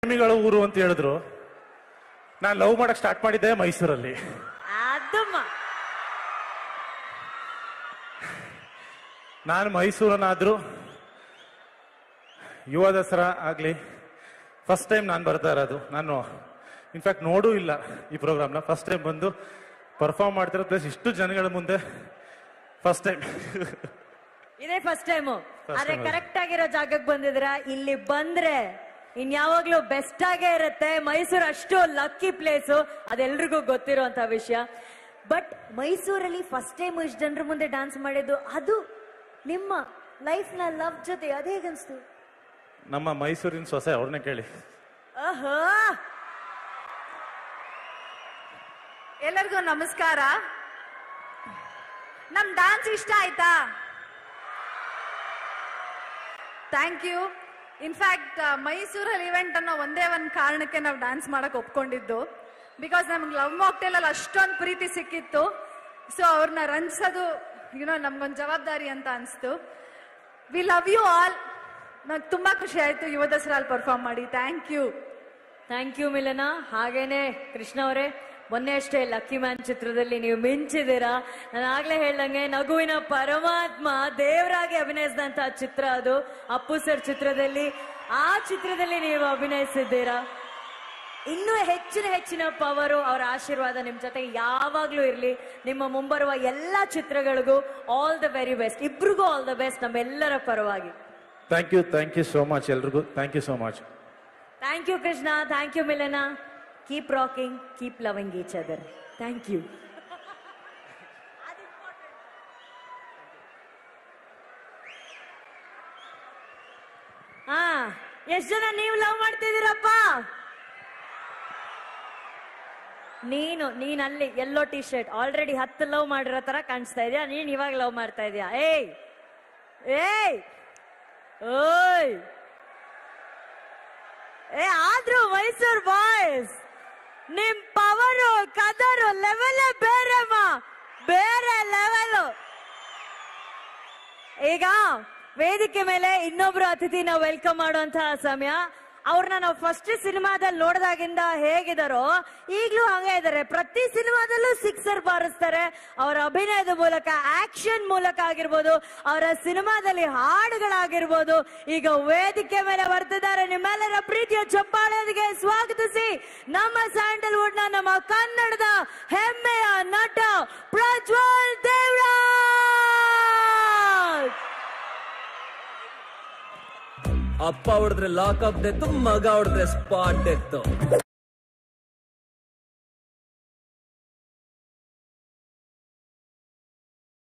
ಪ್ರೇಮಿಗಳ ಊರು ಅಂತ ಹೇಳಿದ್ರು ನಾನು ಲವ್ ಮಾಡಕ್ ಸ್ಟಾರ್ಟ್ ಮಾಡಿದ್ದೆ ಮೈಸೂರಲ್ಲಿ ಅದಮ್ಮ ನಾನು ಮೈಸೂರನ್ನಾದ್ರೂ ಯುವ ದಸರಾ ಆಗ್ಲಿ ಫಸ್ಟ್ ಟೈಮ್ ನಾನು ಬರ್ತಾ ಇರೋದು ನಾನು ಇನ್ಫ್ಯಾಕ್ಟ್ ನೋಡೂ ಇಲ್ಲ ಈ ಪ್ರೋಗ್ರಾಮ್ನ ಫಸ್ಟ್ ಟೈಮ್ ಬಂದು ಪರ್ಫಾರ್ಮ್ ಮಾಡ್ತಿರೋ ಪ್ಲಸ್ ಇಷ್ಟು ಜನಗಳ ಮುಂದೆ ಫಸ್ಟ್ ಟೈಮ್ ಇದೇ ಫಸ್ಟ್ ಟೈಮು First ಆದ್ರೆ time. ಕರೆಕ್ಟ್ ಆಗಿರೋ ಜಾಗಕ್ಕೆ ಬಂದಿದ್ರ ಇಲ್ಲಿ ಬಂದ್ರೆ ಇನ್ಯಾವಾಗ್ಲೂ ಬೆಸ್ಟ್ ಆಗೇ ಇರುತ್ತೆ ಮೈಸೂರು ಅಷ್ಟು ಲಕ್ಕಿ ಪ್ಲೇಸು ಅದೆಲ್ರಿಗೂ ಗೊತ್ತಿರುವಂತ ವಿಷಯ ಬಟ್ ಮೈಸೂರಲ್ಲಿ ಫಸ್ಟ್ ಟೈಮ್ ಇಷ್ಟು ಜನರ ಮುಂದೆ ಡ್ಯಾನ್ಸ್ ಮಾಡಿದ್ದು ಅದು ನಿಮ್ಮ ಲೈಫ್ ನ ಲವ್ ಜೊತೆ ಅದೇ ಹೇಗನ್ಸ್ತು ನಮ್ಮ ಮೈಸೂರಿನ ಸೊಸೆ ಅವ್ರನ್ನೇ ಕೇಳಿ ಆಹಾ ಎಲ್ಲರಿಗೂ ನಮಸ್ಕಾರ ನಮ್ ಡಾನ್ಸ್ ಇಷ್ಟ ಆಯ್ತಾ ಥ್ಯಾಂಕ್ ಯು ಇನ್ಫ್ಯಾಕ್ಟ್ ಮೈಸೂರಲ್ಲಿ ಇವೆಂಟ್ ಅನ್ನೋ ಒಂದೇ ಒಂದು ಕಾರಣಕ್ಕೆ ನಾವು ಡ್ಯಾನ್ಸ್ ಮಾಡಕ್ ಒಪ್ಕೊಂಡಿದ್ದು ಬಿಕಾಸ್ ನಮ್ಗೆ ಲವ್ ಮಾಕ್ಟೇಲ್ ಅಲ್ಲಿ ಅಷ್ಟೊಂದು ಪ್ರೀತಿ ಸಿಕ್ಕಿತ್ತು ಸೊ ಅವ್ರನ್ನ ರಂಜಿಸೋದು ಯುನೋ ನಮ್ಗೊಂದು ಜವಾಬ್ದಾರಿ ಅಂತ ಅನಿಸ್ತು ವಿ ಲವ್ ಯು ಆಲ್ ನಂಗೆ ತುಂಬಾ ಖುಷಿ ಆಯ್ತು ಯುವ ದಸರಲ್ಲಿ ಪರ್ಫಾರ್ಮ್ ಮಾಡಿ thank you thank you Milana ಹಾಗೇನೆ ಕೃಷ್ಣ ಅವರೇ ಮೊನ್ನೆ ಅಷ್ಟೇ ಲಕ್ಕಿ ಮ್ಯಾನ್ ಚಿತ್ರದಲ್ಲಿ ನೀವು ಮಿಂಚಿದ್ದೀರಾ ನಾನು ಆಗ್ಲೇ ಹೇಳ್ದಂಗೆ ನಗುವಿನ ಪರಮಾತ್ಮ ದೇವರಾಗಿ ಅಭಿನಯಿಸಿದಂತ ಚಿತ್ರ ಅದು ಅಪ್ಪು ಸರ್ ಚಿತ್ರದಲ್ಲಿ ಆ ಚಿತ್ರದಲ್ಲಿ ನೀವು ಅಭಿನಯಿಸಿದ್ದೀರಾ ಇನ್ನೂ ಹೆಚ್ಚಿನ ಹೆಚ್ಚಿನ ಪವರು ಅವರ ಆಶೀರ್ವಾದ ನಿಮ್ ಜೊತೆ ಯಾವಾಗ್ಲೂ ಇರ್ಲಿ ನಿಮ್ಮ ಮುಂಬರುವ ಎಲ್ಲಾ ಚಿತ್ರಗಳಿಗೂ ಆಲ್ ದ ವೆರಿ ಬೆಸ್ಟ್ ಇಬ್ರಿಗೂ ಆಲ್ ದ ಬೆಸ್ಟ್ ನಮ್ಮೆಲ್ಲರ ಪರವಾಗಿ thank you thank you so much ಎಲ್ರಿಗೂ thank you so much thank you Krishna thank you Milana keep rocking keep loving each other thank you ಹಾ ಎಷ್ಟ್ ಜನ ನೀವು ಲವ್ ಮಾಡ್ತಿದ್ದೀರಪ್ಪ ನೀನು ನೀನ್ ಅಲ್ಲಿ ಎಲ್ಲೋ ಟಿ ಶರ್ಟ್ ಆಲ್ರೆಡಿ ಹತ್ತು ಲವ್ ಮಾಡಿರೋ ತರ ಕಾಣಿಸ್ತಾ ಇದೆಯಾ ನೀನ್ ಇವಾಗ ಲವ್ ಮಾಡ್ತಾ ಇದೀಯಾ ಏಯ್ ಏಯ್ ಓಯ್ ಏ ಆದ್ರೂ ಮೈಸೂರ್ ಬಾಯ್ಸ್ ನಿಮ್ ಪವರು ಕದರು ಲೆವೆಲ್ ಬೇರೆಮ್ಮ ಬೇರೆ ಲೆವೆಲ್ ಈಗ ವೇದಿಕೆ ಮೇಲೆ ಇನ್ನೊಬ್ರು ಅತಿಥಿನ ವೆಲ್ಕಮ್ ಮಾಡುವಂತಹ ಸಮಯ ಅವ್ರನ್ನ ನಾವು ಫಸ್ಟ್ ಸಿನಿಮಾದಲ್ಲಿ ನೋಡಿದಾಗಿಂದ ಹೇಗಿದಾರೋ ಈಗ್ಲೂ ಹಂಗೆ ಇದಾರೆ ಪ್ರತಿ ಸಿನಿಮಾದಲ್ಲೂ ಸಿಕ್ಸರ್ ಬಾರಿಸ್ತಾರೆ ಅವರ ಅಭಿನಯದ ಮೂಲಕ ಆಕ್ಷನ್ ಮೂಲಕ ಆಗಿರ್ಬೋದು ಅವರ ಸಿನಿಮಾದಲ್ಲಿ ಹಾಡುಗಳಾಗಿರ್ಬೋದು ಈಗ ವೇದಿಕೆ ಮೇಲೆ ಬರ್ತಿದ್ದಾರೆ ನಿಮ್ಮೆಲ್ಲರ ಪ್ರೀತಿಯ ಚಪ್ಪಾಳೆಯೊಂದಿಗೆ ಸ್ವಾಗತಿಸಿ ನಮ್ಮ ಸ್ಯಾಂಡಲ್ವುಡ್ ನ ನಮ್ಮ ಕನ್ನಡದ ಹೆಮ್ಮೆಯ ನಟ ಪ್ರಜ್ವಲ್ ದೇವರಾಜ್ ಅಪ್ಪ ಹೊಡೆದ್ರೆ ಲಾಕ್ ಅಪ್ ದೆತ್ತು ಮಗ ಹೊಡೆದ್ರೆ ಸ್ಪಾಟ್ ಎತ್ತು